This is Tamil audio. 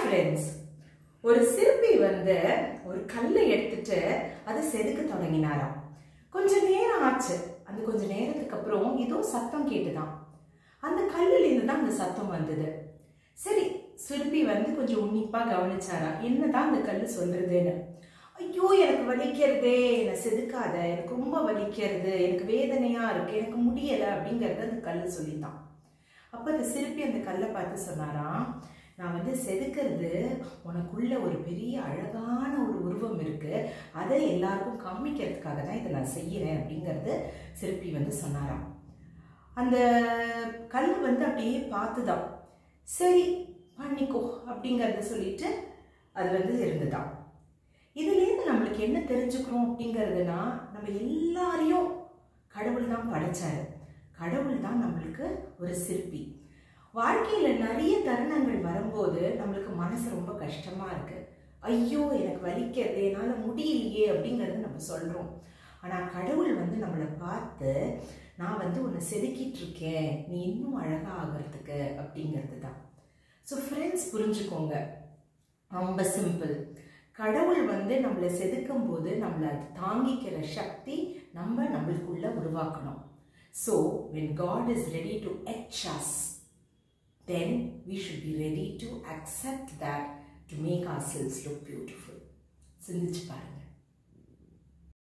ஃப்ரெண்ட்ஸ் ஒரு சிற்பி வந்து ஒரு கல்லை எடுத்துட்டு அதை செதுக்க தொடங்கினாராம் கொஞ்ச நேரம் ஆச்சு அந்த கொஞ்ச நேரத்துக்கு அப்புறம் ஏதோ சத்தம் கேட்டுதான் அந்த கல்லுல இருந்து தான் அந்த சத்தம் வந்தது சரி சிற்பி வந்து கொஞ்சம் உன்னிப்பா கவனிச்சாரா என்னதான் அந்த கல்லு சொல்றதுன்னு ஐயோ எனக்கு வலிக்கிறதே என்னை செதுக்காத எனக்கு ரொம்ப வலிக்கிறது எனக்கு வேதனையா இருக்கு எனக்கு முடியல அப்படிங்கறத அந்த கல்லு சொல்லித்தான் அப்ப அந்த சிற்பி அந்த கல்லை பார்த்து சொன்னாராம் நான் வந்து செதுக்கிறது உனக்குள்ள ஒரு பெரிய அழகான ஒரு உருவம் இருக்கு அதை எல்லாருக்கும் காமிக்கிறதுக்காக தான் இதை நான் செய்யறேன் அப்படிங்கறது சிற்பி வந்து சொன்னாராம் அந்த கல் வந்து அப்படியே பார்த்துதான் சரி பண்ணிக்கோ அப்படிங்கறத சொல்லிட்டு அது வந்து இருந்துதான் இதுலேருந்து நம்மளுக்கு என்ன தெரிஞ்சுக்கிறோம் அப்படிங்கிறதுனா நம்ம எல்லாரையும் கடவுள் தான் படைச்சாரு கடவுள் தான் நம்மளுக்கு ஒரு சிற்பி வாழ்க்கையில நிறைய தருணங்கள் வரும்போது நம்மளுக்கு மனசு ரொம்ப கஷ்டமா இருக்கு ஐயோ எனக்கு வலிக்கிறது என்னால முடியலையே அப்படிங்கறது நம்ம சொல்றோம் ஆனா கடவுள் வந்து நம்மளை பார்த்து நான் வந்து உன்னை செதுக்கிட்டு இருக்கேன் நீ இன்னும் அழகா ஆகிறதுக்கு அப்படிங்கிறது தான் ஸோ ஃப்ரெண்ட்ஸ் புரிஞ்சுக்கோங்க ரொம்ப சிம்பிள் கடவுள் வந்து நம்மளை செதுக்கும் போது நம்மளை அது தாங்கிக்கிற சக்தி நம்ம நம்மளுக்குள்ள உருவாக்கணும் so when God is ready to etch us then we should be ready to accept that to make ourselves look beautiful சிந்திச்சு பாருங்க